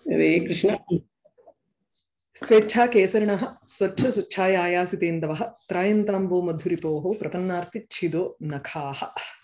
हरे कृष्ण स्वेच्छा केसरिणः स्वच्छ सुच्छायायासितेन्दवः त्रायन्ताम्बो मधुरिपोः प्रपन्नार्तिच्छिदो नखाः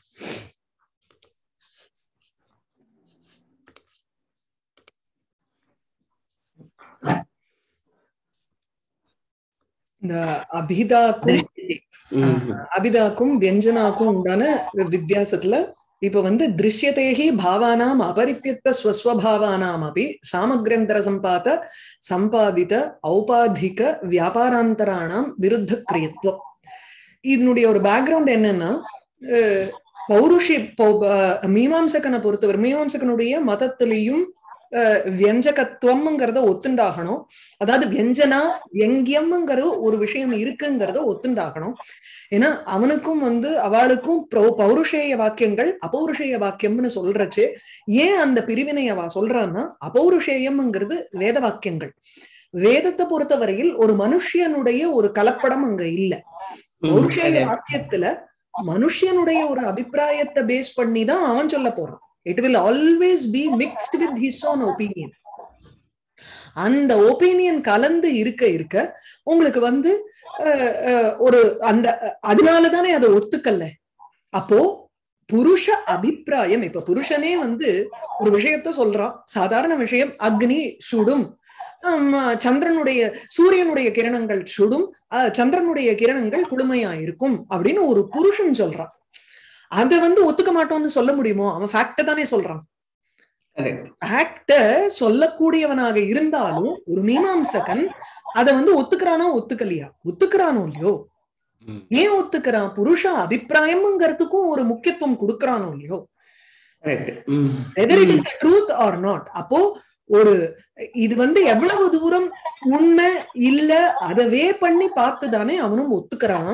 இந்த அபிதாக்கும் हम्म, அபிதாக்கும் வியஞ்சனாக்கும் உண்டான வித்தியாசத்துல இப்ப வந்து திருஷ்யதேகி பாவானாம் அபரித்தியக்த ஸ்வஸ்வபாவானாம் அபி சாமகிரந்தர சம்பாத சம்பாதித ஔபாதிக வியாபாராந்தராணாம் விருத்த கிரியத்துவம் இதனுடைய ஒரு பேக்ரவுண்ட் என்னன்னா அஹ், பௌருஷி பௌ- அஹ், மீமாம்சகனை பொறுத்தவரை மீமாம்சகனுடைய மதத்திலையும் அஹ், வியஞ்சகத்துவம்ங்கிறத ஒத்துண்டாகணும் அதாவது வியஞ்சனா வியங்கியம்ங்கிற ஒரு விஷயம் இருக்குங்கிறத ஒத்துண்டாகணும் ஏன்னா அவனுக்கும் வந்து அவளுக்கும் பிரௌ- பௌருஷேய வாக்கியங்கள் அபௌருஷேய வாக்கியம்னு சொல்றச்சு ஏன் அந்த பிரிவினை அவ சொல்றான்னா அபௌருஷேயம்ங்கிறது வேத வாக்கியங்கள் வேதத்தை பொறுத்தவரையில் ஒரு மனுஷியனுடைய ஒரு கலப்படம் அங்க இல்ல हम्म, பௌருஷேய correct. வாக்கியத்துல மனுஷியனுடைய ஒரு அபிப்பிராயத்தை பேஸ் பண்ணி தான் அவன் சொல்ல போறான் it will always be mixed with his own opinion அந்த ஒப்பீனியன் கலந்து இருக்க இருக்க உங்களுக்கு வந்து அஹ், அஹ், ஒரு அந்த அதனாலதானே அதை ஒத்துக்கல்ல அப்போ புருஷ அபிப்பிராயம் இப்ப புருஷனே வந்து ஒரு விஷயத்த சொல்றான் சாதாரண விஷயம் அக்னி சுடும் ஆம், சந்திரனுடைய சூரியனுடைய கிரணங்கள் சுடும் அஹ், சந்திரனுடைய கிரணங்கள் குளுமையா இருக்கும் அப்படின்னு ஒரு புருஷன் சொல்றான் அதை வந்து ஒத்துக்க மாட்டோம்னு சொல்ல முடியுமோ அவன் ஃபேக்ட தானே சொல்றான் correct. ஃபேக்ட சொல்லக்கூடியவனாக இருந்தாலும் ஒரு மீமாம்சகன் அதை வந்து ஒத்துக்கிறானோ ஒத்துக்கலையா ஒத்துக்கிறானோ இல்லையோ हम्म, ஏன் ஒத்துக்கிறான் புருஷ அபிப்பிராயம்ங்கிறதுக்கும் ஒரு முக்கியத்துவம் கொடுக்கறானோ இல்லையோ correct. Hmm, whether it is truth or not அப்போ ஒரு இது வந்து எவ்வளவு தூரம் உண்மை இல்ல அதவே பண்ணி பார்த்து தானே அவனும் ஒத்துக்கிறான்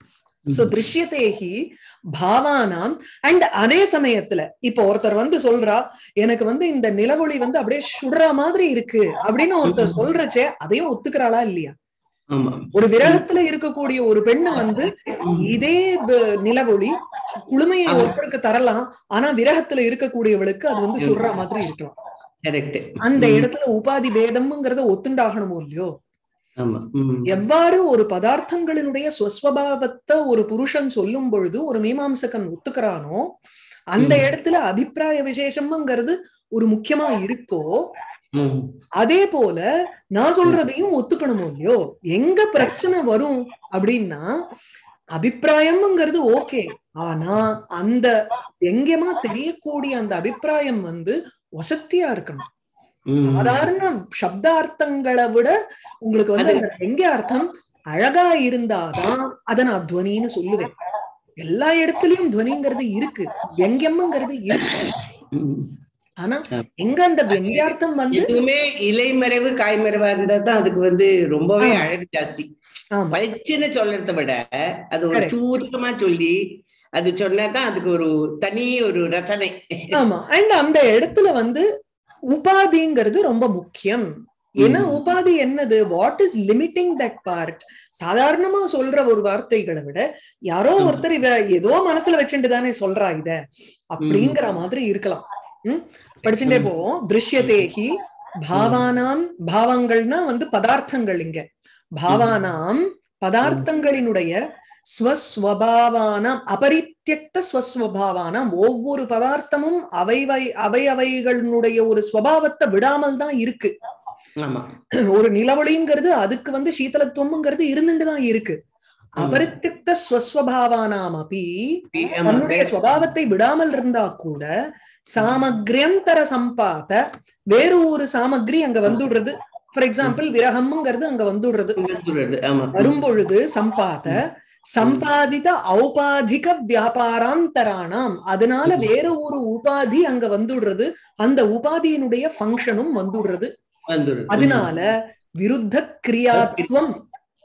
சோ திருஷ்யத்தேகி பாவானாம் அண்ட் அதே சமயத்துல இப்ப ஒருத்தர் வந்து சொல்றா எனக்கு வந்து இந்த நிலவொளி வந்து அப்படியே சுடுற மாதிரி இருக்கு அப்படின்னு ஒருத்தர் சொல்றச்சே அதையும் ஒத்துக்கிறாளா இல்லையா ஆமா. ஒரு விரகத்துல இருக்கக்கூடிய ஒரு பெண்ணு வந்து இதே ப- நிலவொளி குளுமையை ஆமா. ஒருத்தருக்கு தரலாம் ஆனா விரகத்துல இருக்கக்கூடியவளுக்கு அது வந்து சுடுற மாதிரி இருக்கலாம் correct. அந்த ம், இடத்துல உபாதி பேதம்ங்கிறத ஒத்துண்டாகணுமோ இல்லையோ ஆமா. ம், எவ்வாறு ஒரு பதார்த்தங்களினுடைய ஸ்வஸ்வபாவத்தை ஒரு புருஷன் சொல்லும் பொழுது ஒரு மீமாம்சகன் ஒத்துக்கிறானோ அந்த ம். இடத்துல அபிப்பிராய விசேஷம்ங்கிறது ஒரு முக்கியமா இருக்கோ ம், அதே போல நான் சொல்றதையும் ஒத்துக்கணுமோ இல்லையோ எங்க பிரச்சனை வரும் அப்படின்னா அபிப்பிராயம்ங்கிறது ஓகே ஆனா அந்த எங்கேமா தெரியக்கூடிய அந்த அபிப்பிராயம் வந்து வசத்தியா இருக்கணும் ம். சாதாரண சப்தார்த்தங்களை விட உங்களுக்கு வந்து அது- அந்த எங்க அர்த்தம் அழகா இருந்தாதான் அத நான் துவனின்னு சொல்லுவேன் எல்லா இடத்துலயும் துவனிங்கிறது இருக்கு வெங்கியம்ங்கிறது இருக்கு ம். ஆனா ஆ. எங்க அந்த வெங்கியார்த்தம் வந்து எதுவுமே இலைமறைவு காய்மறைவா இருந்தா தான் அதுக்கு வந்து ரொம்பவே ஆமா. அழகு ஜாஸ்தி ஆமா பளிச்சுன்னு சொல்றதை விட அது ஒரு Correct. சுருக்கமா சொல்லி அது சொன்னாதான் அதுக்கு ஒரு தனி ஒரு ரசனை ஆமா அண்ட் அந்த இடத்துல வந்து உபாதிங்கிறது ரொம்ப முக்கியம் ஏன்னா ம். உபாதி என்னது what is limiting that part சாதாரணமா சொல்ற ஒரு வார்த்தைகளை விட யாரோ ஆமா. ஒருத்தர் இத ஏதோ மனசுல வச்சுட்டு தானே சொல்றா இத அப்படிங்கிற மாதிரி இருக்கலாம் ம்? படிச்சுட்டே ம். போவோம் திருஷ்யதேகி பாவானாம் பாவங்கள்னா வந்து பதார்த்தங்கள் இங்க பாவானாம் பதார்த்தங்களினுடைய ஸ்வஸ்வபாவானாம் அபரித்தியக்த ஸ்வஸ்வபாவானாம் ஒவ்வொரு பதார்த்தமும் அவைவை அவை அவைகளினுடைய ஒரு ஸ்வபாவத்தை விடாமல் தான் இருக்கு ஆமா ஒரு நிலவொளிங்கிறது அதுக்கு வந்து சீதளத்துவம்ங்கிறது இருந்துட்டு தான் இருக்கு ஆமா. அபரித்தியக்த ஸ்வஸ்வபாவானாம் அப்படி ஆமா. தன்னுடைய சுவாவத்தை விடாமல் இருந்தா கூட சாமக்ரியந்தர சம்பாத வேறு ஒரு சாமக்ரி அங்க வந்துடுறது ஃபார் எக்ஸாம்பிள் விரகம்ங்கிறது அங்க வந்துடுறது வந்துடுறது. ஆமா வரும்பொழுது சம்பாத சம்பாதித ஔபாதிக வியாபாராந்தராணாம் அதனால வேற ஒரு உபாதி அங்க வந்துடுறது அந்த உபாதியினுடைய ஃபங்க்ஷனும் வந்துடுறது வந்துடுறது. அதனால விருத்த கிரியாத்வம்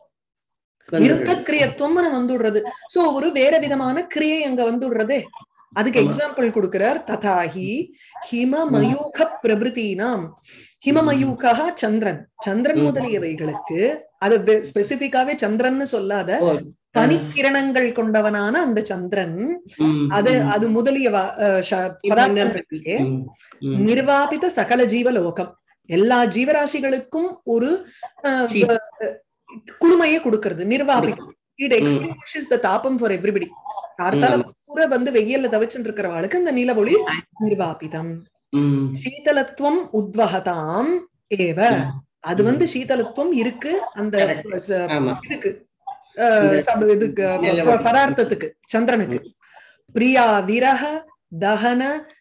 விருத்த கிரியத்துவம்னு வந்துடுறது சோ ஒரு வேற விதமான கிரியை அங்க வந்துடுறதே அதுக்கு ஆமா. எக்ஸாம்பிள் கொடுக்கிறார் ததாஹி ஹிமமயூக பிரபிருத்தீனாம் ஹிமமயூகா சந்திரன் சந்திரன் ம். முதலியவைகளுக்கு அது ஸ்பெசிபிக்காவே சந்திரன்னு சொல்லாத ஓ, தனிக்கிரணங்கள் கொண்டவனான அந்த சந்திரன் ம், அது ம். அது முதலிய வ- அஹ் ச- இப்ப என்ன பதார்த்தங்களுக்கு ம், ம். நிர்வாபித சகல ஜீவலோகம் எல்லா ஜீவராசிகளுக்கும் ஒரு அஹ், சீ. அஹ், குளுமையை கொடுக்கிறது நிர்வாபிக்கும் இட் எக்ஸ்டிங்விஷஸ் த தாபம் ஃபார் எவ்ரிபடி கார்த்தால பூரா வந்து வெயில்ல தவிச்சுட்டு இருக்கிறவாளுக்கு இந்த நிலவொளி நிர்வாபிதம் ம். சீதலத்துவம் உத்வகதாம் ஏவ அது வந்து சீதலத்துவம் இருக்கு அந்த ச- ஆமா இதுக்கு அஹ், சப- இதுக்கு நிலவொளி. பதார்த்தத்துக்கு சந்திரனுக்கு பிரியா விரக தகன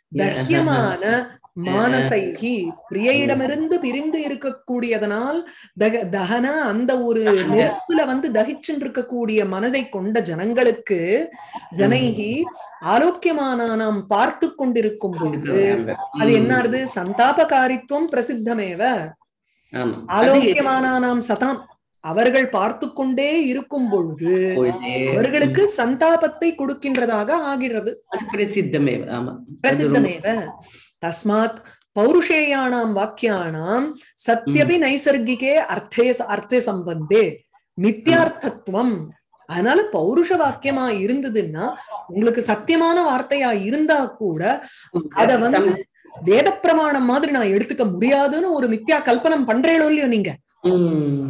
தஹ்யமான மானசைகி பிரியையிடமிருந்து பிரிந்து இருக்கக்கூடியதனால் தக தகன அந்த ஒரு நெருப்புல வந்து தகிச்சுட்டு இருக்கக்கூடிய மனதை கொண்ட ஜனங்களுக்கு ஜனைகி ஆரோக்கியமான நாம் பார்த்து கொண்டிருக்கும் பொழுது அது என்ன ஆறுது சந்தாபகாரித்துவம் பிரசித்தமேவ ஆமா ஆரோக்கியமான நாம் சதாம் அவர்கள் பார்த்து கொண்டே இருக்கும் பொழுது அவர்களுக்கு சந்தாபத்தை கொடுக்கின்றதாக ஆகிறது அது பிரசித்தமே ஆமா பிரசித்தமேவ தஸ்மாத் பௌருஷேயானாம் வாக்கியானாம் சத்யபி நைசர்கிகே அர்த்தே அர்த்தே சம்பந்தே நித்தியார்த்தத்துவம் அதனால பௌருஷ வாக்கியமா இருந்ததுன்னா உங்களுக்கு சத்தியமான வார்த்தையா இருந்தா கூட அத வந்து வேத பிரமாணம் மாதிரி நான் எடுத்துக்க முடியாதுன்னு ஒரு மித்யா கல்பனம் பண்றேளோ இல்லையோ நீங்க ம்.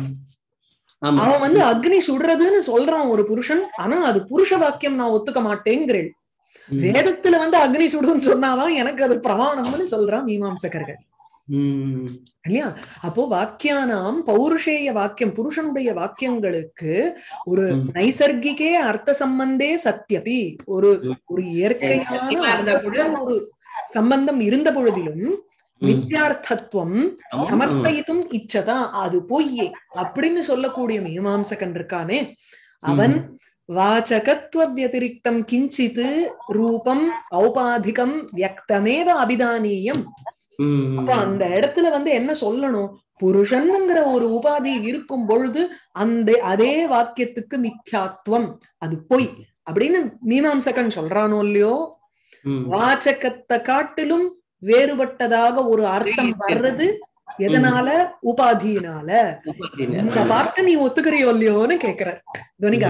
ஆமா அவன் வந்து அக்னி சுடுறதுன்னு சொல்றான் ஒரு புருஷன் ஆனா அது புருஷ வாக்கியம் நான் ஒத்துக்க மாட்டேங்கிறேன் ம். வேதத்துல வந்து அக்னி சுடுன்னு சொன்னாதான் எனக்கு அது பிரமாணம்னு சொல்றான் மீமாம்சகர்கள் ம். இல்லையா அப்போ வாக்கியானாம் பௌருஷேய வாக்கியம் புருஷனுடைய வாக்கியங்களுக்கு ஒரு ம். நைசர்கிகே அர்த்த சம்பந்தே சத்யபி ஒரு ம். ஒரு இயற்கையான சத்தியமா இருந்தா கூட- அர்த்தத்துடன் ஒரு சம்பந்தம் இருந்த பொழுதிலும் ம். நித்தியார்த்தத்துவம் ஆமா. சமர்ப்பயித்தும் இச்சதா அது பொய்யே அப்படின்னு சொல்லக்கூடிய மீமாம்சகன் இருக்கானே அவன் வாச்சகத்துவ வத்திரிக்தம் கிஞ்சித் ரூபம் ஔபாதிகம் வியக்தமேவ அபிதானீயம் ம். அப்ப அந்த இடத்துல வந்து என்ன சொல்லணும் புருஷன்ங்கிற ஒரு உபாதி இருக்கும் பொழுது அந்த அதே வாக்கியத்துக்கு மித்யாத்வம் அது பொய் அப்படின்னு மீமாம்சகன் சொல்றானோ இல்லையோ ம். வாச்சகத்தை காட்டிலும் வேறுபட்டதாக ஒரு அர்த்தம் வர்றது எதனால உபாதியினால இந்த பார்ட்ட நீ ஒத்துக்கிறியோ இல்லையோன்னு கேக்குற துவனிகா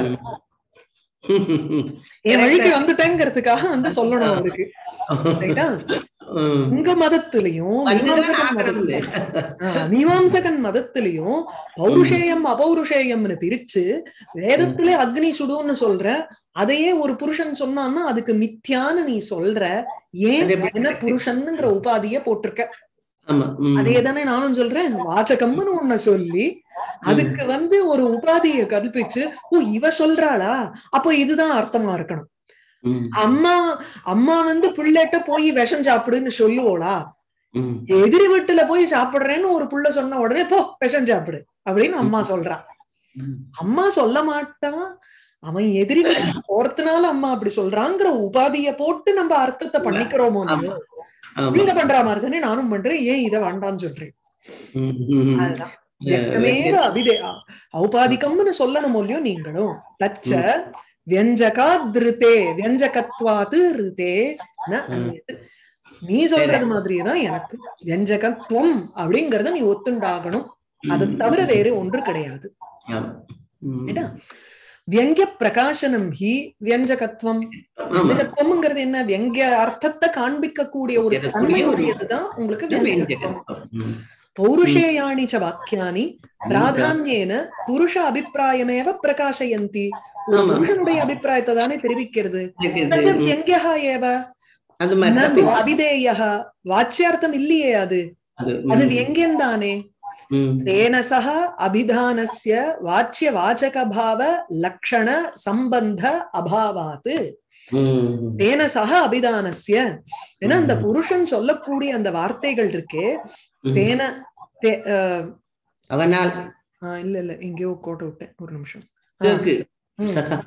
ம். என் வழிக்கு வந்துட்டேங்கிறதுக்காக வந்து சொல்லணும் அவருக்கு ரைட்டா ம். உங்க மதத்திலையும் வந்துதான் மீமாம்சகன் ஆகணும்னு. மதத்திலையும் ஆஹ், மீமாம்சகன் மதத்திலையும் பௌருஷேயம் அபௌருஷேயம்னு பிரிச்சு வேதத்திலே அக்னி சுடுன்னு சொல்ற அதையே ஒரு புருஷன் சொன்னான்னா அதுக்கு மித்யான்னு நீ சொல்ற ஏன் அது எப்படி என்ன புருஷன்ங்கிற உபாதிய போட்டிருக்க ஆமா ம். அதே தானே நானும் சொல்றேன் வாச்சகம்னு ஒண்ண சொல்லி அதுக்கு வந்து ஒரு உபாதியை கல்பிச்சு ஓ இவ சொல்றாளா அப்போ இதுதான் அர்த்தமா இருக்கணும் ம். அம்மா அம்மா வந்து புள்ளட்ட போய் விஷம் சாப்பிடுன்னு சொல்லுவோளா ம். எதிரி வீட்டுல போய் சாப்பிடுறேன்னு ஒரு புள்ள சொன்ன உடனே போ விஷம் சாப்பிடு அப்படின்னு அம்மா சொல்றா ம். அம்மா சொல்ல மாட்டான் அவன் எதிரி வீட்டுக்கு போறதுனால அம்மா அப்படி சொல்றாங்கிற உபாதிய போட்டு நம்ம அர்த்தத்தை பண்ணிக்கிறோமோ ஆமா. ஆமா. நீங்க பண்ற மாதிரி தானே நானும் பண்றேன் ஏன் இதை வேண்டாம்னு சொல்றேன் ம். ம். அதுதான் வியக்தமேவ அபிதே ஔபாதிகம்னு சொல்லணும் இல்லையோ நீங்களும் தச்ச வியஞ்சகா திருத்தே வியஞ்சகத்வாது ரிதே ந அந்நியது. நீ சொல்றது மாதிரியே எனக்கு வியஞ்சகத்துவம் அப்படிங்கறத நீ ஒத்துண்டாகணும் அதை தவிர வேறு ஒன்று கிடையாது ஆமா. ம். ஏடா? வியங்கிய பிரகாசனம் ஹி வியஞ்சகத்துவம் ஆமா. வியஞ்சகத்துவம்ங்கிறது என்ன வியங்கிய அர்த்தத்தை காண்பிக்க கூடிய ஒரு தன்மை உடையதுதான் உங்களுக்கு வியஞ்சகத்துவம் ம். பௌருஷேயாணி ச வாக்கியானி பிராதான்யேன புருஷ அபிப்பிராயமேவ பிரகாசயந்தி ஒரு ஆமா. புருஷனுடைய அபிப்பிராயத்தை தானே தெரிவிக்கிறது இருக்குது. தச்ச ம். வியங்கியா ஏவ அது மாதிரி நது தான். அபிதேய வாச்சியார்த்தம் இல்லையே அது அது அது ம். வியங்கியம் தானே ம். தேன சக அபிதானஸ்ய வாச்சிய வாச்சக பாவ லக்ஷண சம்பந்த அபாவாத் ம். தேன சக அபிதானஸ்ய ஏன்னா அந்த ம். புருஷன் சொல்லக்கூடிய அந்த வார்த்தைகள் இருக்கே ம். தேன தே- அஹ், அவனால் ஆஹ் இல்ல இல்ல எங்கேயோ கோட்டை விட்டேன் ஒரு நிமிஷம் இது இருக்கு ம். சகா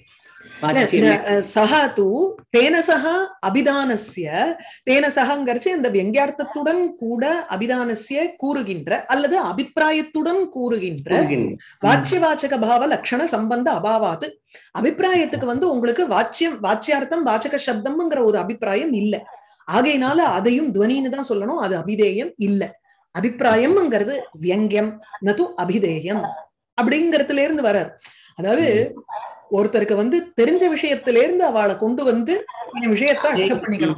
இல்ல, வாச்சியம். ந- அஹ், சஹா தூ தேன சக அபிதானஸ்ய தேன சகங்கிறச்சு இந்த வியங்கியார்த்தத்துடன் கூட அபிதானஸ்ய கூறுகின்ற அல்லது அபிப்பிராயத்துடன் கூறுகின்ற கூறுகின்ற. வாச்சிய வாச்சக பாவ லட்சண சம்பந்த அபாவாத்து அபிப்பிராயத்துக்கு வந்து உங்களுக்கு வாச்சியம் வாச்சியார்த்தம் வாச்சக சப்தம்ங்கிற ஒரு அபிப்பிராயம் இல்ல ஆகையினால அதையும் துவனின்னு தான் சொல்லணும் அது அபிதேயம் இல்ல அபிப்பிராயம்ங்கிறது வியங்கியம் நது அபிதேயம் அப்படிங்கறதுல இருந்து வரார் அதாவது ஒருத்தருக்கு வந்து தெரிஞ்ச விஷயத்துல இருந்து அவளை கொண்டு வந்து இந்த விஷயத்த அக்செப்ட் பண்ணிக்கணும் ம்.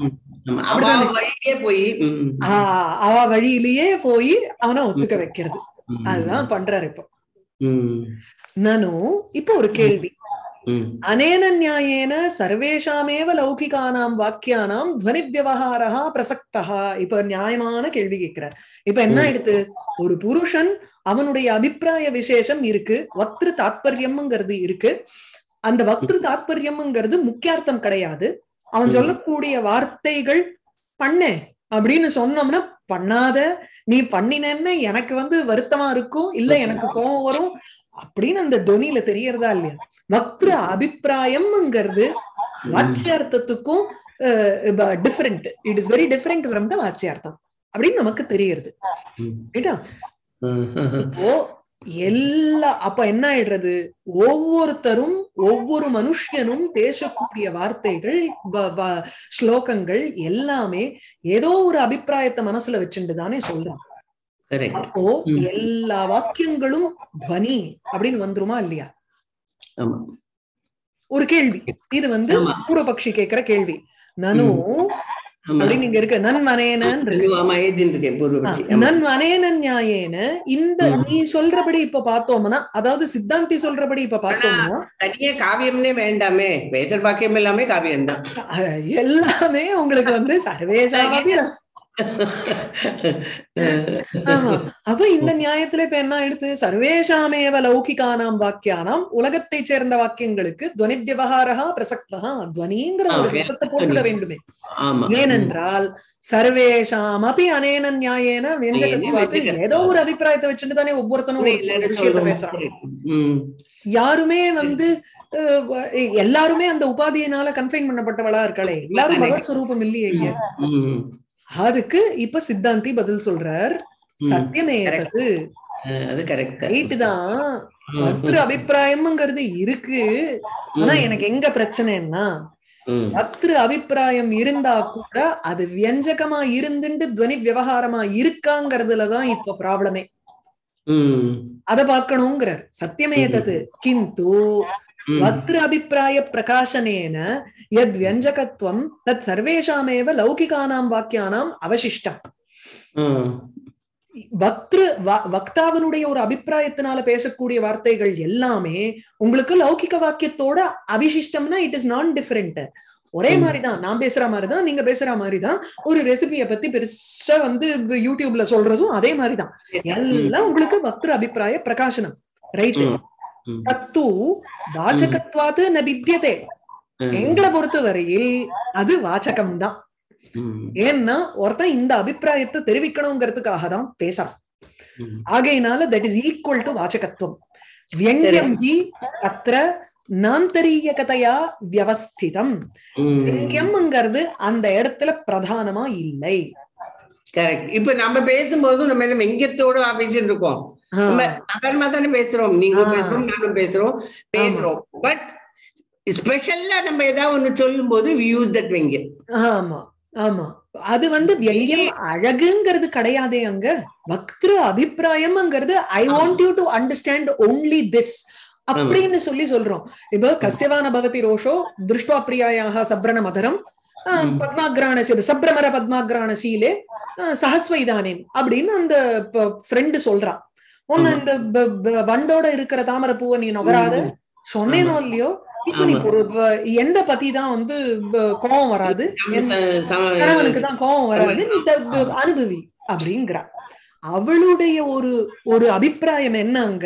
ஆமா. அவ அப்படிதானே? வழியிலே போய் ம், ம், ஆஹ் அவ வழியிலேயே போய் அவனை ஒத்துக்க வைக்கிறது ம். அதுதான் பண்றாரு இப்போ ம், நானும் இப்போ ஒரு கேள்வி ம், அனேன நியாயேன சர்வேஷாமேவ லௌகிகானாம் வாக்கியானாம் துவனி விவகாரா பிரசக்தா இப்ப நியாயமான கேள்வி கேட்கிறார் இப்ப என்ன ம். எடுத்து ஒரு புருஷன் அவனுடைய அபிப்பிராய விசேஷம் இருக்கு வக்திரு தாத்பரியம்ங்கிறது இருக்கு அந்த வக்திரு தாத்பரியம்ங்கிறது முக்கியார்த்தம் கிடையாது அவன் ம். சொல்லக்கூடிய வார்த்தைகள் பண்ணு அப்படின்னு சொன்னோம்னா பண்ணாத நீ பண்ணினேன்னு எனக்கு வந்து வருத்தமா இருக்கும் இல்ல எனக்கு கோபம் வரும் அப்படின்னு அந்த துவனியில தெரியறதா இல்லையா வக்திர அபிப்பிராயம்ங்கிறது வாச்சியார்த்தத்துக்கும் different it is very different from the வாச்சியார்த்தம் அப்படின்னு நமக்கு தெரியறது ம். ரைட்டா ம். இப்போ எல்லா அப்ப என்ன ஆயிடுறது ஒவ்வொருத்தரும் ஒவ்வொரு மனுஷனும் பேசக்கூடிய வார்த்தைகள் வ- வ- ஸ்லோகங்கள் எல்லாமே ஏதோ ஒரு அபிப்பிராயத்தை மனசுல வச்சுட்டு தானே சொல்றான் Correct. அப்போ ம். எல்லா வாக்கியங்களும் துவனி அப்படின்னு வந்துருமா இல்லையா ஆமா. ஒரு கேள்வி இது வந்து ஆமா. பூர்வபக்ஷி கேக்குற கேள்வி நனு ஆமா. அப்படின்னு இங்க இருக்கு நன்மனேனன் இருக்கு ஆமா, எழுதின்னு இருக்கேன், பூர்வபக்ஷி. ஆமா. நன்மனேன நியாயேன இந்த ம். நீ சொல்றபடி இப்ப பார்த்தோம்னா அதாவது சித்தாந்தி சொல்றபடி இப்ப பார்த்தோம்னா தனியா காவியம்னே வேண்டாமே பேசல் பாக்கியம் எல்லாமே காவியம் தான் அஹ், எல்லாமே உங்களுக்கு வந்து சர்வேஷாமபி ஆமா அப்ப இந்த நியாயத்துல இப்ப என்ன எடுத்து சர்வேஷாமேவ லௌகிகானாம் வாக்கியானாம் உலகத்தை சேர்ந்த வாக்கியங்களுக்கு துவனி விவகாரா பிரசக்தா துவனிங்கிற ஒரு ஆ, சத்தத்தை போட்டுவிட வேண்டுமே ஆமா ஏனென்றால் சர்வேஷாம் அப்படி அனேன நியாயேன வெஞ்சகத்வாத்து வெஞ்சகத்வாத்து. ஏதோ ஒரு அபிப்பிராயத்தை வச்சுட்டு தானே ஒவ்வொருத்தனும் ஒரு ஒரு விஷயத்த பேசுறான் ம். யாருமே வந்து அஹ், வ- எல்லாருமே அந்த உபாதியினால கன்ஃபைன் பண்ணப்பட்டவளா இருக்காளே எல்லாரும் பகவத் ஸ்வரூபம் இல்லையே இங்க ம். அதுக்கு இப்ப சித்தாந்தி பதில் சொல்றார் ம். சத்தியமே தது அஹ், அது கரெக்ட் ரைட்டு தான் பக்திரு அபிப்பிராயம்ங்கிறது இருக்கு ஆனா எனக்கு எங்க பிரச்சனைன்னா பக்திரு அபிப்பிராயம் இருந்தா கூட அது வியஞ்சகமா இருந்துட்டு துவனி விவகாரமா இருக்காங்கிறதுலதான் இப்ப ப்ராப்ளமே அத பாக்கணுங்கிறார் சத்தியமே தது கிந்து வக்திரு அபிப்பிராய பிரகாசனேன யத் வியஞ்சகத்துவம் தத் சர்வேஷாமேவ லௌகிகானாம் வாக்கியானாம் அவசிஷ்டம் வக்திரு வ- வக்தாவினுடைய ஒரு அபிப்பிராயத்தினால பேசக்கூடிய வார்த்தைகள் எல்லாமே உங்களுக்கு லௌகிக வாக்கியத்தோட அவிசிஷ்டம்னா இட் இஸ் நான் டிஃபரெண்ட் ஒரே ம். மாதிரிதான் நான் பேசுற மாதிரிதான் நீங்க பேசுற மாதிரிதான் ஒரு ரெசிபியை பத்தி பெருசா வந்து யூடியூப்ல சொல்றதும் அதே மாதிரிதான் எல்லாம் உங்களுக்கு வக்திரு அபிப்பிராய பிரகாசனம் ரைட் தத்து வாச்சகத்வாது ந வித்தியதே எங்களை பொறுத்த வரையில் அது வாச்சகம் தான் ஏன்னா ஒருத்தன் இந்த அபிப்பிராயத்தை தெரிவிக்கணுங்கிறதுக்காக தான் பேசுறான் ஆகையினால தட் இஸ் ஈக்குவல் டு வாச்சகத்துவம் வியங்கியம் ஹி அத்திர நாந்தரீயகதையா வியவஸ்திதம் வியங்கியம்ங்கிறது அந்த இடத்துல பிரதானமா இல்லை கரெக்ட் இப்ப நம்ம பேசும்போது நம்ம என்ன வெங்கத்தோட பேசிட்டு இருக்கோம் ஆஹ், நம்ம சாதாரணமா தானே பேசுறோம் நீங்க ஆ. பேசுறோம் நானும் பேசுறோம் பேசுறோம் பட் ஸ்பெஷல்லா நம்ம ஏதாவது ஒண்ணு சொல்லும் போது யூஸ் தட் வெங்கியம் ஆமா ஆமா அது வந்து வியங்கியம் அழகுங்கிறது கிடையாதே அங்க வக்திரு அபிப்பிராயம்ங்கிறது I want you to understand only this அப்படின்னு சொல்லி சொல்றோம் இப்போ கசியவான பவதி ரோஷோ திருஷ்டுவா பிரியாயாக சப்ரண மதரம் ஆஹ், ம். பத்மாக்ராண சீல சப்ரமர பத்மாக்ராண சீலே ஆஹ், சஹஸ்வைதானேம் அப்படின்னு அந்த ஃப்ரெண்டு சொல்றான் உன்னை ஆமா. இந்த ப- ப- வண்டோட இருக்கிற தாமரை பூவை நீ நுகராத சொன்னேனோ இல்லையோ இப்ப நீ ஆமா. ஒரு ப- எந்த பத்தி தான் வந்து ப- கோவம் வராது என் கணவனுக்கு தான் கோவம் வராது நீ த- ப- அனுபவி அப்படிங்கிறா அவளுடைய ஒரு ஒரு அபிப்பிராயம் என்ன அங்க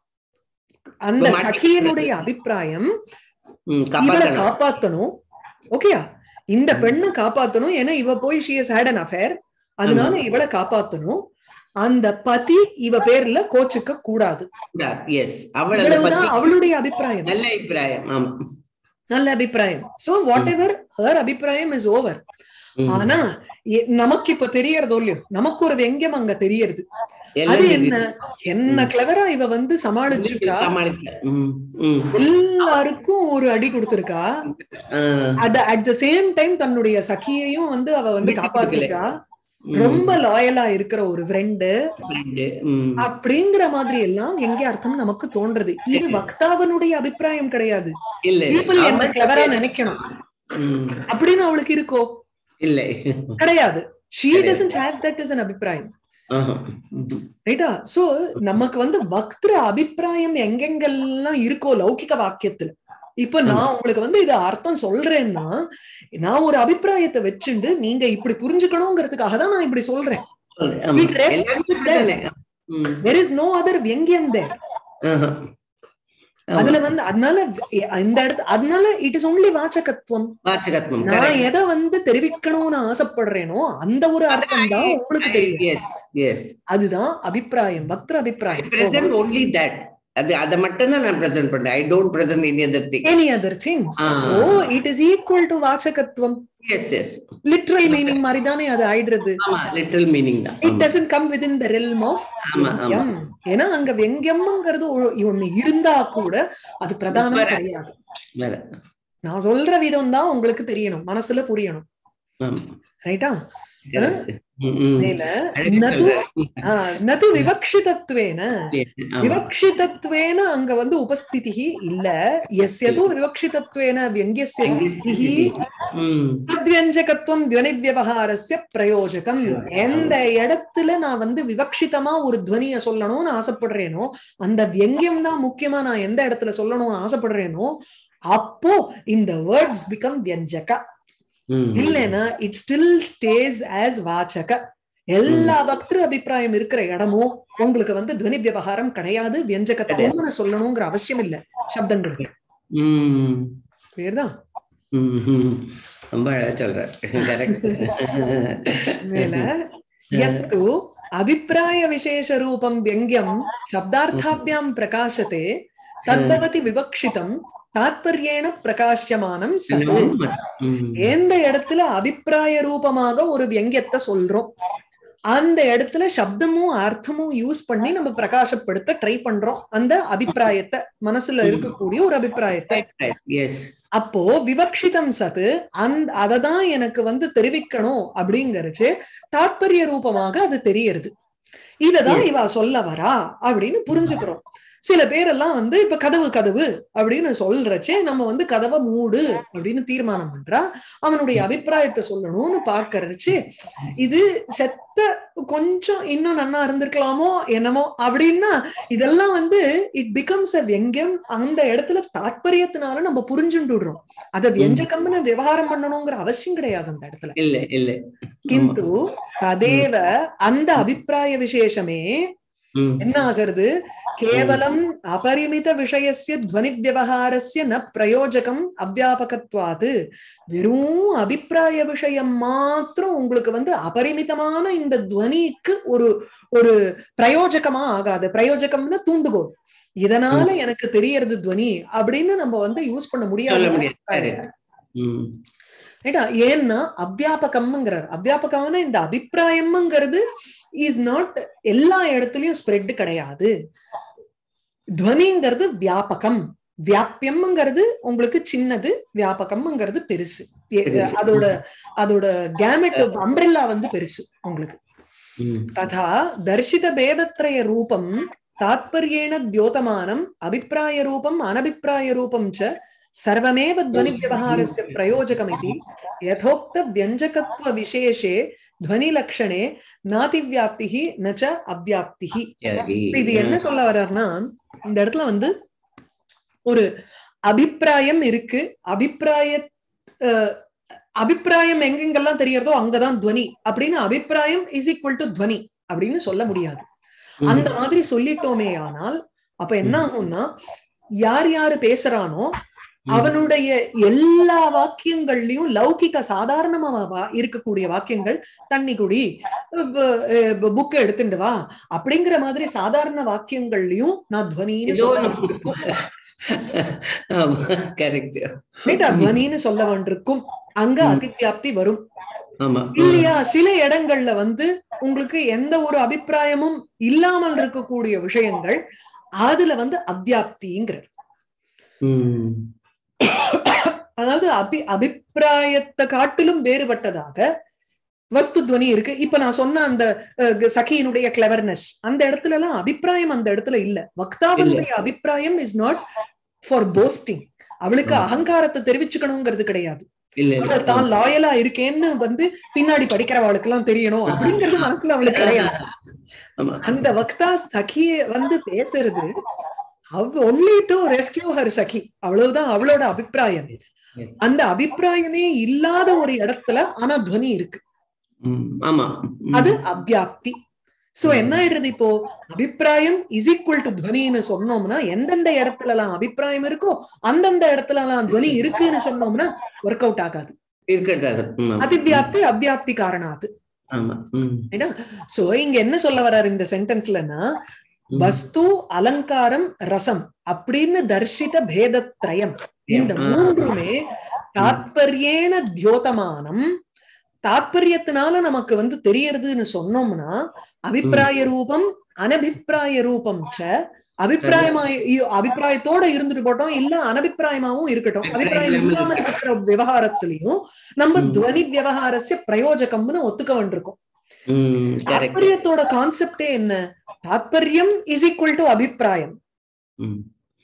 அந்த இப்ப மாட்டி- சகியனுடைய அபிப்பிராயம் இவளை காப்பாத்தணும் காப்பாத்தணும் ஓகேயா இந்த ம். பெண்ணை காப்பாத்தணும் ஏன்னா இவ போய் she has had an affair அதனால இவளை காப்பாத்தணும் அந்த பதி இவ பேர்ல கோச்சுக்க கூடாது எஸ் அவள் அதை இவ்வளவுதான் பத்தி அவளுடைய அபிப்பிராயம் நல்ல அபிப்பிராயம் ஆமா நல்ல அபிப்பிராயம் சோ வாட் எவர் ஹர் அபிப்பிராயம் இஸ் ஓவர் ம். ஆனா எ- நமக்கு இப்ப தெரியறதோ இல்லையோ நமக்கு ஒரு வெங்கம் அங்க தெரியறது எல்லாம் அது தெரியுது. என்ன என்ன கிளவரா இவ வந்து சமாளிச்சுட்டா சமாளிக்க ம், ம். எல்லாருக்கும் ஒரு அடி கொடுத்திருக்கா ah, at at the same time தன்னுடைய சகியையும் வந்து அவ வந்து விட்டு காப்பாத்திட்டா ம். ரொம்ப லாயலா இருக்கிற ஒரு ஃப்ரெண்டு friend. ம். அப்படிங்கிற மாதிரி எல்லாம் எங்க அர்த்தம் நமக்கு தோன்றது இது வக்தாவனுடைய அபிப்பிராயம் கிடையாது இல்ல people என்ன அவன் clever ஆ நினைக்கணும். ம். அப்படின்னு அவளுக்கு இருக்கோ இல்லை கிடையாது ஷீ கிடையாது. Doesn't have that is an அபிப்பிராயம் ஆஹா. ம். ரைட்டா சோ நமக்கு வந்து வக்திர அபிப்பிராயம் எங்கெங்கெல்லாம் இருக்கோ லௌகிக வாக்கியத்துல இப்ப நான் உங்களுக்கு வந்து இது அர்த்தம் சொல்றேன்னா நான் ஒரு அபிப்பிராயத்தை வச்சுண்டு நீங்க இப்படி புரிஞ்சுக்கணுங்கிறதுக்காக தான் நான் இப்படி சொல்றேன் ஆமா. It rests எல்லாரும் with them. தானே. ம். there is no other வெங்கியம் there ஆஹா. ஆமா. அதுல வந்து அதனால இந்த இடத்து அதனால இட் இஸ் ஒன்லி வாச்சகத்துவம் வாச்சகத்துவம் நான் correct. எதை வந்து தெரிவிக்கணும்னு ஆசைப்படுறேனோ அந்த ஒரு அர்த்தம் தான் உங்களுக்கு தெரியும் Yes, yes. அதுதான் அபிப்பிராயம் வக்திர I அபிப்பிராயம் present only that. அது அதை மட்டும் தான் நான் பிரசன்ட் பண்றேன் I don't present any other thing any other things Ah. So it is equal to வாச்சகத்துவம் எஸ் எஸ் லிட்ரல் மீனிங் மாதிரி தானே அது ஆயிடுறது ஆமா லிட்டில் மீனிங் தான் it doesn't come within the realm of ஆமா ஆமா ஏன்னா அங்க வெங்கியம்ங்கிறது ஒ- ஒண்ணு இருந்தா கூட அது பிரதானம் வேற. கிடையாது வேற. நான் சொல்ற விதம் தான் உங்களுக்கு தெரியணும் மனசுல புரியணும் ஆமா. ரைட்டா Correct. ம், ம். மேல அழகு நது சொல்ற. ஆ, நது விவக்ஷிதத்வேன ஆமா. விவக்ஷிதத்வேன அங்க வந்து உபஸ்திதி இல்ல எஸ்யது விவக்ஷிதத்வேன வியங்கியஸ்ய ஸ்திதிஹி ம். அத்வியஞ்சகத்துவம் துவனி வியவகாரஸ்ய பிரயோஜகம் எந்த இடத்துல நான் வந்து விவக்ஷிதமா ஒரு துவனிய சொல்லணும்னு ஆசைப்படுறேனோ அந்த வியங்கியம் தான் முக்கியமா நான் எந்த இடத்துல சொல்லணும்னு ஆசைப்படுறேனோ அப்போ இந்த வேர்ட்ஸ் பிகம் வியஞ்சக ம். இல்லைன்னா இட் ஸ்டில் ஸ்டேஸ் ஆஸ் வாச்சக எல்லா பக்திரு அபிப்பிராயம் இருக்கிற இடமும் உங்களுக்கு வந்து துவனி விவகாரம் கிடையாது வியஞ்சகத்துவம்னு சொல்லணுங்கிற அவசியம் இல்ல சப்தங்களுக்கு ம். புரியுதா ம், ம். ரொம்ப அழகா சொல்ற கரெக்ட் மேல यत्तु अभिप्राय विशेष रूपं व्यङ्ग्यं शब्दार्थाभ्यां प्रकाशते तद्भवति विवक्षितं தாத்பர்யேன பிரகாசியமானம் சது எந்த இடத்துல அபிப்பிராய ரூபமாக ஒரு வியங்கியத்தை சொல்றோம் அந்த இடத்துல சப்தமும் அர்த்தமும் யூஸ் பண்ணி நம்ம பிரகாசப்படுத்த ட்ரை பண்றோம் அந்த அபிப்பிராயத்தை மனசுல இருக்கக்கூடிய ஒரு அபிப்பிராயத்தை எஸ் அப்போ விவக்ஷிதம் சத்து அந்த அததான் எனக்கு வந்து தெரிவிக்கணும் அப்படிங்கறச்சு தாத்பரிய ரூபமாக அது தெரியறது இததான் இவ சொல்ல வரா அப்படின்னு புரிஞ்சுக்கிறோம் சில பேரெல்லாம் வந்து இப்ப கதவு கதவு அப்படின்னு சொல்றச்சே நம்ம வந்து கதவை மூடு அப்படின்னு தீர்மானம் பண்றா அவனுடைய அபிப்பிராயத்தை சொல்லணும்னு பாக்கறச்சு இது செத்த கொஞ்சம் இன்னும் நன்னா இருந்திருக்கலாமோ என்னமோ அப்படின்னா இதெல்லாம் வந்து இட் பிகம்ஸ் அ வெங்கியம் அந்த இடத்துல தாத்பரியத்தினால நம்ம புரிஞ்சுட்டுடுறோம் அத வியஞ்சகம்னு விவகாரம் பண்ணணுங்கிற அவசியம் கிடையாது அந்த இடத்துல இல்ல இல்ல கிந்து ததேவ அந்த அபிப்பிராய விசேஷமே என்ன ஆகிறது கேவலம் அபரிமித விஷயசிய துவனி விவகாரஸ்ய ந பிரயோஜகம் அவ்யாபகத்வாது வெறும் அபிப்பிராய விஷயம் மாத்திரம் உங்களுக்கு வந்து அபரிமிதமான இந்த துவனிக்கு ஒரு ஒரு பிரயோஜகமா ஆகாது பிரயோஜகம்னா தூண்டுகோல் இதனால எனக்கு தெரியறது துவனி அப்படின்னு நம்ம வந்து யூஸ் பண்ண சொல்ல முடியாது முடியாது ம். ரைட்டா ஏன்னா அவ்யாபகம்ங்கிறார் அவ்யாபகம்னா இந்த அபிப்பிராயம்ங்கிறது இஸ் நாட் எல்லா இடத்துலயும் ஸ்ப்ரெட் கிடையாது துவனிங்கிறது வியாபகம் வியாபியம்ங்கிறது உங்களுக்கு சின்னது வியாபகம்ங்கிறது பெருசு எ- பெருசு. அதோட அதோட கேமெட் அம்பிரல்லா வந்து பெருசு உங்களுக்கு ம். ததா தர்ஷித பேதத்ரய ரூபம் தாத்பர்யேண தியோதமானம் அபிப்பிராய ரூபம் அனபிப்பிராய ரூபம் ச சர்வமேவ துவனி விவகாரஸ்ய பிரயோஜகமிதி யதோக்த வியஞ்சகத்வ விசேஷே துவனி லக்ஷணே நாதிவியாப்திஹி நச்ச அவ்யாப்திஹி சரி. இப்ப இது என்ன சொல்ல வர்றாருன்னா இந்த இடத்துல வந்து ஒரு அபிப்பிராயம் இருக்கு அபிப்பிராய அஹ், அபிப்பிராயம் எங்கெங்கெல்லாம் தெரியறதோ அங்கதான் துவனி அப்படின்னு அபிப்பிராயம் இஸ் ஈக்குவல் டு துவனி அப்படின்னு சொல்ல முடியாது ம். அந்த மாதிரி சொல்லிட்டோமே ஆனால் அப்ப என்ன ஆகும்னா யார் யாரு பேசுறானோ அவனுடைய எல்லா வாக்கியங்கள்லயும் லௌகிக சாதாரணமா வா- இருக்கக்கூடிய வாக்கியங்கள் தண்ணி குடி புக் எடுத்துட்டு வா அப்படிங்கிற மாதிரி சாதாரண வாக்கியங்கள்லயும் நான் துவனின்னு ஏதோ சொல்ல ஒண்ணு வந்திருக்கும் ஆமா கரெக்ட் ரைட்டா துவனின்னு சொல்ல வந்திருக்கும் அங்க ம். அதித்யாப்தி வரும் ஆமா இல்லையா சில இடங்கள்ல வந்து உங்களுக்கு எந்த ஒரு அபிப்பிராயமும் இல்லாமல் இருக்கக்கூடிய விஷயங்கள் அதுல வந்து அவ்யாப்திங்கிற ம். அதாவது அபி அபிப்பிராயத்தை காட்டிலும் வேறுபட்டதாக வஸ்து துவனி இருக்கு இப்ப நான் சொன்ன அந்த அஹ், சகியினுடைய கிளவர்னஸ் அந்த இடத்துல எல்லாம் அபிப்பிராயம் அந்த இடத்துல இல்ல வக்தாவினுடைய அபிப்பிராயம் இஸ் நாட் ஃபார் போஸ்டிங் அவளுக்கு ஆமா. அகங்காரத்தை தெரிவிச்சுக்கணுங்கிறது கிடையாது இல்ல இல்ல ஆனா தான் லாயலா இருக்கேன்னு வந்து பின்னாடி படிக்கிறவாளுக்கு எல்லாம் தெரியணும் அப்படிங்கிறது மனசுல அவளுக்கு கிடையாது ஆமா அந்த வக்தா சகிய வந்து பேசுறது அவ் ஒன்லி டு ரெஸ்கியூ ஹர் சகி அவ்வளவுதான் அவளோட அபிப்பிராயம் அந்த அபிப்பிராயமே இல்லாத ஒரு இடத்துல ஆனா துவனி இருக்கு ம், ஆமா ம். அது அவ்யாப்தி சோ என்ன ஆயிடுறது இப்போ அபிப்பிராயம் இஸ் ஈக்குவல் டு துவனின்னு சொன்னோம்னா எந்தெந்த இடத்துல எல்லாம் அபிப்பிராயம் இருக்கோ அந்தந்த இடத்துல எல்லாம் துவனி இருக்குன்னு சொன்னோம்னா ஒர்க் அவுட் ஆகாது இருக்கிறதாக ம், அதிவியாப்தி அவ்யாப்தி காரணாது ஆமா ம், சோ இங்க என்ன சொல்ல வர்றாரு இந்த சென்டென்ஸ்லன்னா ம். வஸ்து அலங்காரம் ரசம் அப்படின்னு தர்ஷித பேதத்ரயம் இந்த ஆ. மூன்றுமே தாத்பரியேன தியோதமானம் தாத்பரியத்தினால நமக்கு வந்து தெரியறதுன்னு சொன்னோம்னா அபிப்பிராய ரூபம் அனபிப்பிராய ரூபம் ச அபிப்பிராயமா இ- அபிப்பிராயத்தோட இருந்துட்டு போட்டோம் இல்ல அனபிப்பிராயமாவும் இருக்கட்டும் அபிப்பிராயம் இல்லாம இருக்கிற விவகாரத்திலையும் நம்ம ம். துவனி விவகாரஸ்ய பிரயோஜகம்னு ஒத்துக்க வேண்டியிருக்கோம் ம், correct. தாத்பரியத்தோட கான்செப்டே என்ன தாத்பரியம் இஸ் ஈக்குவல் டு அபிப்பிராயம் ம்.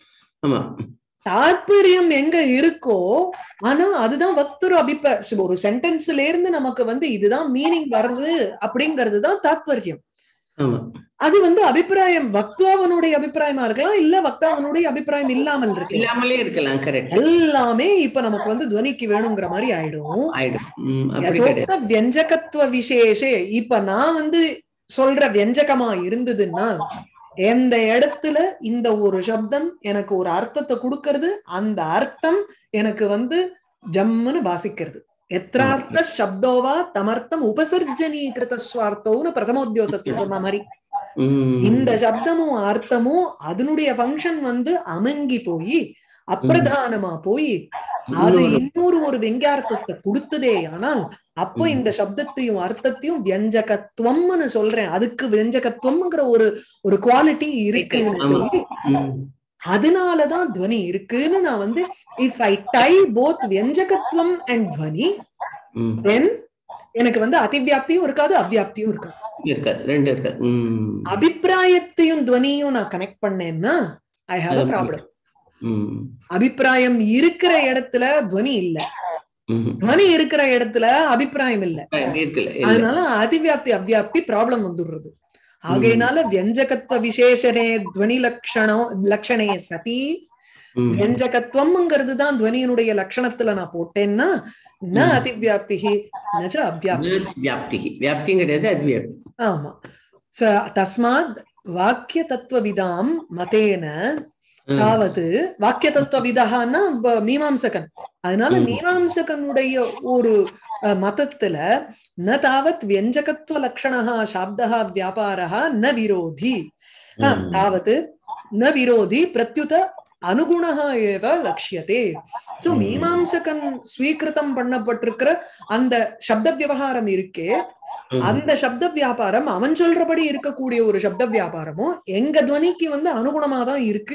ஆமா தாத்பரியம் எங்க இருக்கோ ஆனா அதுதான் வக்தரு அபிப்பிராய ஒரு சென்டென்ஸ்ல இருந்து நமக்கு வந்து இதுதான் மீனிங் வருது அப்படிங்கிறது தான் தாத்பரியம் ஆமா அது வந்து அபிப்பிராயம் வக்தாவனுடைய அபிப்பிராயமா இருக்கலாம் இல்ல வக்தாவனுடைய அபிப்பிராயம் இல்லாமல் இருக்கலாம் இல்லாமலே இருக்கலாம் கரெக்ட் எல்லாமே இப்ப நமக்கு வந்து துவனிக்கு வேணுங்கிற மாதிரி ஆயிடும் ஆயிடும் ம், அப்படி கிடையாது யதோக்த வியஞ்சகத்துவ விசேஷே இப்ப நான் வந்து சொல்ற வியஞ்சகமா இருந்ததுன்னா எந்த இடத்துல இந்த ஒரு சப்தம் எனக்கு ஒரு அர்த்தத்தை கொடுக்கறது அந்த அர்த்தம் எனக்கு வந்து ஜம்முன்னு வாசிக்கிறது எத்திரார்த்த சப்தோவா தமர்த்தம் உபசர்ஜனீகிருத சுவார்த்தோன்னு பிரதமோத்தியோகத்துல சொன்ன மாதிரி ம், இந்த சப்தமும் அர்த்தமும் அதனுடைய ஃபங்க்ஷன் வந்து அமங்கி போய் அப்பிரதானமா போய் அது இன்னொரு- இன்னொரு ஒரு வெங்கார்த்தத்தை கொடுத்ததே ஆனால் அப்ப ம். இந்த சப்தத்தையும் அர்த்தத்தையும் வியஞ்சகத்துவம்னு சொல்றேன் அதுக்கு வியஞ்சகத்துவம்ங்கிற ஒரு ஒரு குவாலிட்டி இருக்குன்னு ஆமா. சொல்லி ம், அதனாலதான் துவனி இருக்குன்னு நான் வந்து இஃப் ஐ டை போத் வியஞ்சகத்துவம் அண்ட் துவனி ம். தென் எனக்கு வந்து அதிவியாப்தியும் இருக்காது அவ்வியாப்தியும் இருக்காது இருக்காது ரெண்டு இருக்காது ம், அபிப்பிராயத்தையும் துவனியும் நான் கனெக்ட் பண்ணேன்னா ஐ ஹாவ் அ அது ப்ராப்ளம் ம், அபிப்பிராயம் இருக்கிற இடத்துல துவனி இல்ல ம். துவனி இருக்கிற இடத்துல அபிப்பிராயம் இல்ல இருக்குல்ல இல்ல. அதனால அதிவியாப்தி அவ்வியாப்தி ப்ராப்ளம் வந்துடுறது ஆகையினால வியஞ்சகத்துவ விசேஷனே துவனி லட்சணம் லட்சணே சதி ம், வியஞ்சகத்துவம்ங்கிறது தான் துவனியினுடைய லட்சணத்துல நான் போட்டேன்னா ந ம். அதிவியாப்தி நஜ அவ்வியாப்தி வியாப்தி வியாப்தியும் கிடையாது அத்வியாப்தி ஆமா ச- தஸ்மாத் வாக்கிய தத்துவவிதாம் மதேன ம், தாவது வாக்கிய தத்துவவிதகான்னா ப- மீமாம்சகன் அதனால ம். மீமாம்சகனுடைய ஒரு அஹ், மதத்துல ந தாவத் வியஞ்சகத்துவ லட்சணா சாப்தா வியாபாரா ந விரோதி ஆ, ம். தாவத் ந விரோதி பிரத்யுத அனுகுணः ஏவ லட்சியதே சோ ம். மீமாம்சகன் ஸ்வீகிருதம் பண்ணப்பட்டிருக்கிற அந்த சப்த விவகாரம் இருக்கே ம். அந்த சப்த வியாபாரம் அவன் சொல்றபடி இருக்கக்கூடிய ஒரு சப்த வியாபாரமும் எங்க துவனிக்கு வந்து அனுகுணமா தான் இருக்கு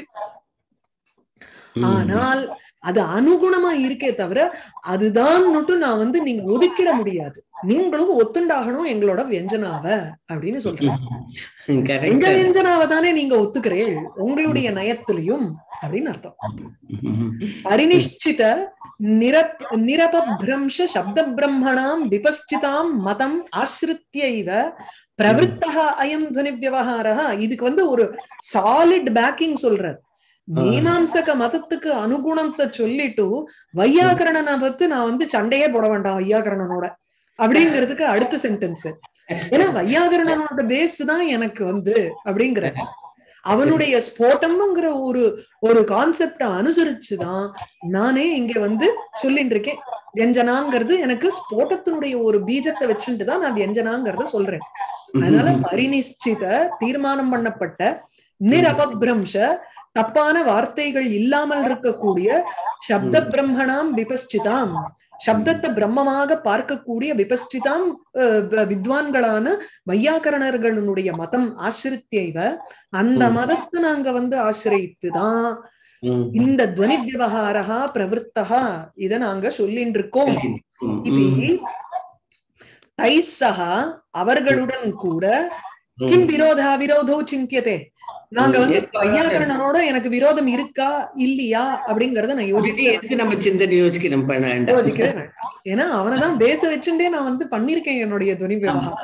ம். ஆனால் அது அனுகுணமா இருக்கே தவிர அதுதான் நான் வந்து நீங்க ஒதுக்கிட முடியாது நீங்களும் ஒத்துண்டாகணும் எங்களோட வியஞ்சனாவ அப்படின்னு சொல்றேன் ம், correct. எங்க வியஞ்சனாவ தானே நீங்க ஒத்துக்கிறேள் உங்களுடைய நயத்திலையும் அப்படின்னு அர்த்தம் ம், பரிநிஷ்டித நிரப் நிரபபிரம்ச சப்த பிரம்மணாம் விபஸ்சிதாம் மதம் ஆசிரித்யைவ பிரவருத்தா அயம் துவனி விவகாரா இதுக்கு வந்து ஒரு சாலிட் பேக்கிங் சொல்றார் மீமாம்சக மதத்துக்கு அனுகுணத்தை சொல்லிட்டு வையாகரணனை பத்தி நான் வந்து சண்டையே போட வேண்டாம் வையாகரணனோட அப்படிங்கிறதுக்கு அடுத்த சென்டென்ஸ் ஏன்னா வையாகரணனோட பேஸ் தான் எனக்கு வந்து அப்படிங்கிற அவனுடைய ஸ்போட்டம்ங்கிற ஒரு ஒரு கான்செப்ட அனுசரிச்சுதான் நானே இங்க வந்து சொல்லிட்டு இருக்கேன் வியஞ்சனாங்கிறது எனக்கு ஸ்போட்டத்தினுடைய ஒரு பீஜத்தை வச்சுட்டு தான் நான் வியஞ்சனாங்கிறத சொல்றேன் அதனால பரிநிஷ்டித தீர்மானம் பண்ணப்பட்ட நிரபபிரம்ச தப்பான வார்த்தைகள் இல்லாமல் இருக்கக்கூடிய சப்த பிரம்மணாம் விபஸ்டிதாம் சப்தத்தை பிரம்மமாக பார்க்கக்கூடிய விபஸ்டிதாம் அஹ், வ- வித்வான்களான வையாக்கரணர்களுடைய மதம் ஆசிரித்தியவ அந்த ம். மதத்தை நாங்க வந்து ஆசிரியத்துதான் ம். இந்த துவனி விவகாரா பிரவருத்தா இத நாங்க சொல்லிட்டு இருக்கோம் ம், இது ம், தைசகா அவர்களுடன் கூட ம். கிம் விரோதா விரோதோ சிந்தியதே நாங்க வந்து எப்ப- வையாகரணனோட எனக்கு விரோதம் இருக்கா இல்லையா அப்படிங்கறத நான் இதுக்கு யோசிக்கிறேன் எதுக்கு நம்ம சிந்தனை யோசிக்கணும் பண்ண வேண்டாம் யோசிக்கிறேன் வேண்டாம். ஏன்னா அவனைதான் பேச வச்சுட்டே நான் வந்து பண்ணிருக்கேன் என்னுடைய துணி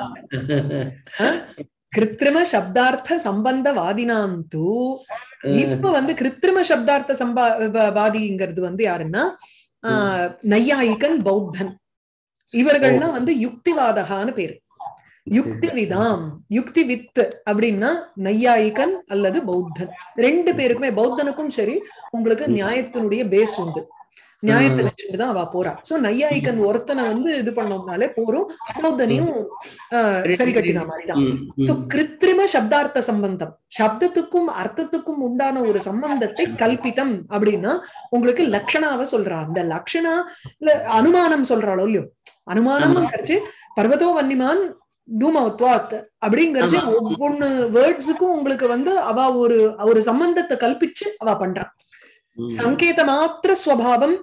விவகாரம் கிருத்திரிம சப்தார்த்த சம்பந்த வாதினாம் தூ இப்ப வந்து கிருத்திரிம சப்தார்த்த சம்பா வ- வாதிங்கிறது வந்து யாருன்னா ஆஹ், நையாயிகன் பௌத்தன் இவர்கள்லாம் வந்து யுக்திவாதகான்னு பேரு யுக்தி விதாம் யுக்தி வித் அப்படின்னா நையாயிகன் அல்லது பௌத்தன் ரெண்டு பேருக்குமே பௌத்தனுக்கும் சரி உங்களுக்கு ம். நியாயத்தினுடைய பேஸ் உண்டு நியாயத்தை ம். வச்சுட்டு தான் அவ போறா சோ நையாயிகன் ஒருத்தனை வந்து இது பண்ணோம்னாலே போறோம் பௌத்தனையும் ஆஹ், சரி கட்டின மாதிரிதான் சோ கிருத்திரிம சப்தார்த்த சம்பந்தம் சப்தத்துக்கும் அர்த்தத்துக்கும் உண்டான ஒரு சம்பந்தத்தை கல்பிதம் அப்படின்னா உங்களுக்கு லக்ஷணாவை சொல்றா அந்த லக்ஷணா இல்ல அனுமானம் சொல்றாளோ இல்லையோ அனுமானம் ஆமா. கரிச்சு பர்வதோ வன்னிமான் தூமவத்வாத் அப்படிங்கறது ஆமா. ஒவ்வொன்னு வேர்ட்ஸுக்கும் உங்களுக்கு வந்து அவ ஒரு ஒரு சம்பந்தத்தை கல்பிச்சு அவ பண்றா சங்கேத மாத்திர ஸ்வபாவம்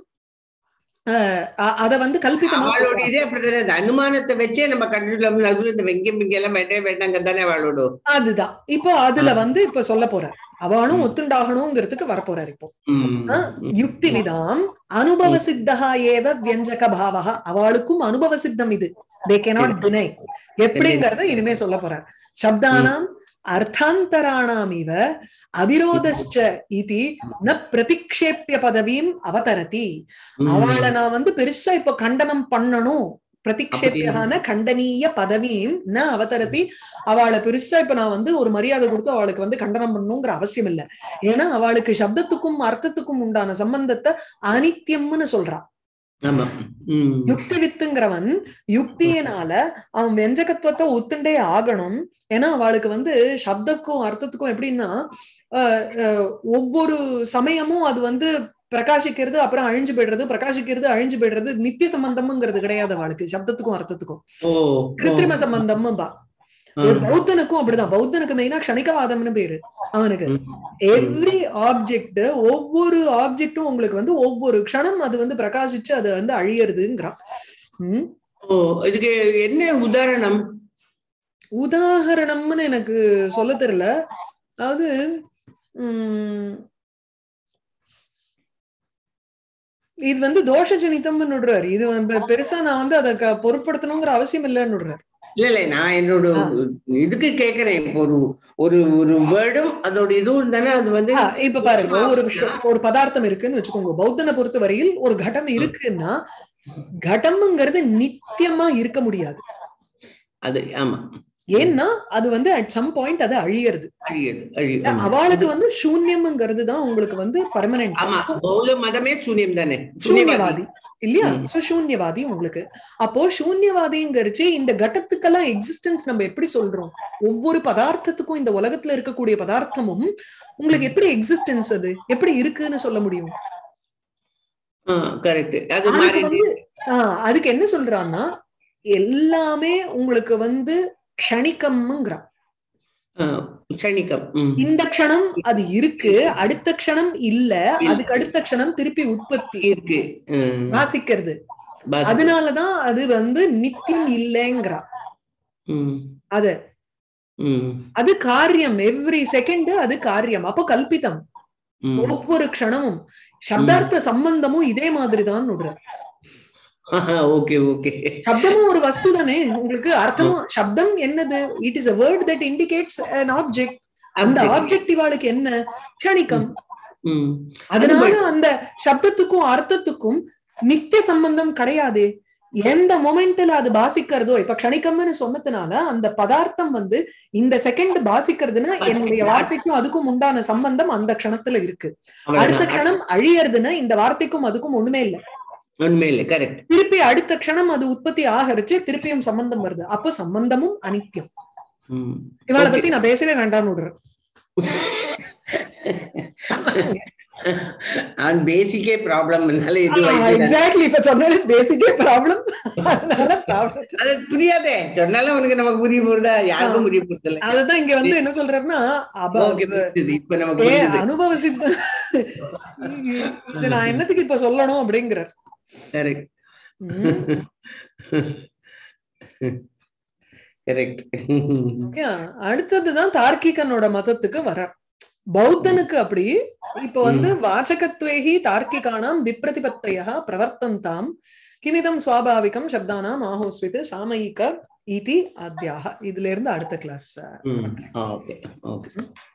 அஹ், அ- அத வந்து கல்பிதமா அவளோட சொல்றா. இதே அப்படித்தானே அந்த அனுமானத்தை வச்சே நம்ம கண்டுலாம் நடுவில் இந்த வெங்க மிங்க எல்லாம் வேண்டே வேண்டாங்க தானே அவளோட அதுதான் இப்போ அதுல ஆ. வந்து இப்ப சொல்ல போற அவனும் ம். ஒத்துண்டாகணுங்கிறதுக்கு வரப்போறாரு இப்போ ம். ஆ, யுக்தி விதாம் அனுபவ சித்தா ஏவ வியஞ்சக பாவக அவளுக்கும் அனுபவ சித்தம் இது தே கேனாட் டினை எப்படிங்கறத இனிமே சொல்ல போறார் சப்தானாம் அர்த்தாந்தராணாம் இவ அவிரோதஸ்ச இதி ந பிரதிக்ஷேப்பிய பதவியும் அவதரதி ம். அவளை நான் வந்து பெருசா இப்ப கண்டனம் பண்ணணும் பிரதிக்ஷேப்பியான கண்டனீய பதவியும் ந அவதரதி அவளை பெருசா இப்ப நான் வந்து ஒரு மரியாதை கொடுத்து அவளுக்கு வந்து கண்டனம் பண்ணணுங்கிற அவசியம் இல்ல ஏன்னா அவளுக்கு சப்தத்துக்கும் அர்த்தத்துக்கும் உண்டான சம்பந்தத்தை அனித்தியம்னு சொல்றா ஆமா ம். யுக்தி வித்துங்கிறவன் யுக்தியினால அவன் வெஞ்சகத்துவத்தை ஒத்துண்டே ஆகணும் ஏன்னா அவளுக்கு வந்து சப்தக்கும் அர்த்தத்துக்கும் எப்படின்னா அஹ், அஹ், ஒவ்வொரு சமயமும் அது வந்து பிரகாசிக்கிறது அப்புறம் அழிஞ்சு போயிடுறது பிரகாசிக்கிறது அழிஞ்சு போயிடுறது நித்திய சம்பந்தம்ங்கிறது கிடையாது அவளுக்கு சப்தத்துக்கும் அர்த்தத்துக்கும் ஓ கிருத்திரிம சம்பந்தமும் பா ஆ. பௌத்தனுக்கும் அப்படிதான் பௌத்தனுக்கு மெயினா க்ஷணிகவாதம்னு பேரு அவனுக்கு ம். எவ்ரி ஆப்ஜெக்ட் ஒவ்வொரு ஆப்ஜெக்டும் உங்களுக்கு வந்து ஒவ்வொரு க்ஷணம் அது வந்து பிரகாசிச்சு அது வந்து அழியறதுங்கிறான் உம் ஓ இதுக்கு என்ன உதாரணம் உதாகரணம்னு எனக்கு சொல்ல தெரியல அதாவது உம் இது வந்து தோஷ ஜனிதம்னு விடுறாரு இது வந்து பெருசா நான் வந்து அதை க- பொருட்படுத்தணுங்கிற அவசியம் இல்லைன்னு விடுறாரு இல்ல இல்ல நான் என்னோட ஆ. இதுக்கு கேக்குறேன் இப்போ ஒரு ஒரு ஒரு வேர்டும் அதோட இதுவும் தானே அது வந்து ஆ, இப்ப பாருங்க ஒரு விஷயம் ஒரு பதார்த்தம் இருக்குன்னு வச்சுக்கோங்க பௌத்தனை பொறுத்த வரையில் ஒரு கடம் இருக்குன்னா கடம்ங்கிறது நித்தியமா இருக்க முடியாது அது ஆமா ஏன்னா அது வந்து அட் சம் பாயிண்ட் அது அழியறது அழியது அழியது ஆமா. அவளுக்கு வந்து சூன்யம்ங்கிறது தான் உங்களுக்கு வந்து பர்மனன்ட் ஆமா பௌத்த மதமே சூன்யம் தானே சூன்யவாதி இல்லையா ம். சோ சூன்யவாதி உங்களுக்கு அப்போ சூன்யவாதிங்கிறச்சு இந்த கட்டத்துக்கெல்லாம் எக்ஸிஸ்டன்ஸ் நம்ம எப்படி சொல்றோம் ஒவ்வொரு பதார்த்தத்துக்கும் இந்த உலகத்துல இருக்கக்கூடிய பதார்த்தமும் உங்களுக்கு எப்படி எக்ஸிஸ்டன்ஸ் அது எப்படி இருக்குன்னு சொல்ல முடியும் கரெக்ட் அது அதுக்கு மாதிரி வந்து ஆஹ் அதுக்கு என்ன சொல்றான்னா எல்லாமே உங்களுக்கு வந்து க்ஷணிகம்ங்கிறான் சனிக்கம் ம். இந்த க்ஷணம் அது இருக்கு அடுத்த க்ஷணம் இல்ல அதுக்கு அடுத்த க்ஷணம் திருப்பி உற்பத்தி இருக்கு ம். வாசிக்கிறது பாத்து. அதனாலதான் அது வந்து நித்தியம் இல்லைங்கிறா ம். அது ம். அது காரியம் எவ்ரி செகண்ட் அது காரியம் அப்போ கல்பிதம் ம். ஒவ்வொரு க்ஷணமும் சப்தார்த்த சம்பந்தமும் இதே மாதிரிதான் ஓகே ஓகே சப்தமும் ஒரு வஸ்து தானே உங்களுக்கு அர்த்தமும் சப்தம் என்னது it is a word that indicates an object அந்த ஆப்ஜெக்ட் இவாளுக்கு என்ன க்ஷணிகம் ம். அதனால அந்த சப்தத்துக்கும் அர்த்தத்துக்கும் நித்திய சம்பந்தம் கிடையாது எந்த மொமெண்ட்ல அது பாசிக்கிறதோ இப்ப க்ஷணிக்கம்னு சொன்னதுனால அந்த பதார்த்தம் வந்து இந்த செகண்ட் பாசிக்கிறதுன்னா என்னுடைய வார்த்தைக்கும் அதுக்கும் உண்டான சம்பந்தம் அந்த க்ஷணத்துல இருக்கு அடுத்த அவ்வளவுதான். க்ஷணம் அழியறதுன்னா இந்த வார்த்தைக்கும் அதுக்கும் ஒண்ணுமே இல்ல உண்மையில கரெக்ட் திருப்பி அடுத்த க்ஷணம் அது உற்பத்தி ஆகரிச்சு திருப்பியும் சம்பந்தம் வருது அப்போ சம்பந்தமும் அனித்தியம் இவளை Okay. பத்தி நான் பேசவே வேண்டாம்னு விடுறேன் அது பேசிக்கே ப்ராப்ளம் இது வைக்கிறேன். எக்ஸாக்ட்லி இப்ப சொன்னது பேசிக்கே ப்ராப்ளம் அதனால ப்ராப்ளம் அது புரியாதே சொன்னாலும் உனக்கு நமக்கு புரிய போறதா யாருக்கும் புரிய போறது இல்ல அதுதான் இங்க வந்து என்ன சொல்றாருன்னா அப- ஓகே புரியுது இப்ப நமக்கு ஏ, புரியுது அனுபவ சித்த இது நான் என்னத்துக்கு இப்ப சொல்லணும் அப்படிங்கிறார் கரெக்ட் உம், கரெக்ட் okay. அடுத்ததுதான் தார்க்கிகனோட மதத்துக்கு வர பௌத்தனுக்கு அப்படி இப்ப வந்து வாசகத்வேகி தார்க்கிகானாம் விப்ரதிபத்தையா பிரவர்த்தந்தாம் கிமிதம் சுவாபாவிகம் சப்தானாம் ஆஹோஸ்வித் சாமயிக இதி அத்தியாக இதுல இருந்து அடுத்த கிளாஸ் ம் ஓகே ஓகே